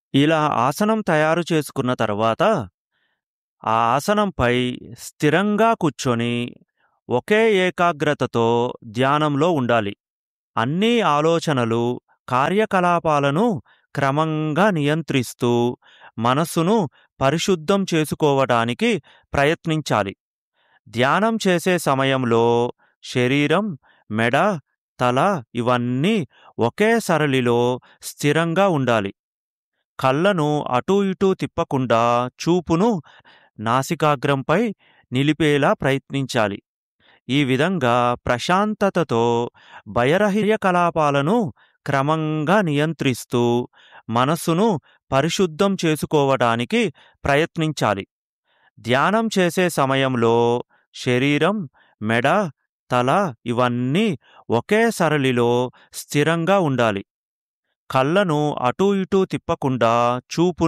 ఇలా ఆసనం తయారు చేసుకున్న తర్వాత ఆ ఆసనంపై స్థిరంగా కూర్చొని ఒకే ఏకాగ్రతతో ధ్యానంలో ఉండాలి అన్ని ఆలోచనలు కార్యకలాపాలను క్రమంగా నియంత్రిస్తూ మనస్సును పరిశుద్ధం చేసుకోవటానికి ప్రయత్నించాలి ధ్యానం చేసే సమయంలో శరీరం మెడ తల ఇవన్నీ ఒకే సరళిలో స్థిరంగా ఉండాలి కళ్ళను అటూ ఇటూ తిప్పకుండా చూపును నాసికాగ్రంపై నిలిపేలా ప్రయత్నించాలి ఈ విధంగా ప్రశాంతతతో భయరహిత కలాపాలను క్రమంగా నియంత్రిస్తూ మనస్సును పరిశుద్ధం చేసుకోవటానికి ప్రయత్నించాలి ధ్యానం చేసే సమయంలో శరీరం మెడ తల ఇవన్నీ ఒకే సరళిలో స్థిరంగా ఉండాలి కళ్ళను అటూ ఇటూ తిప్పకుండా చూపు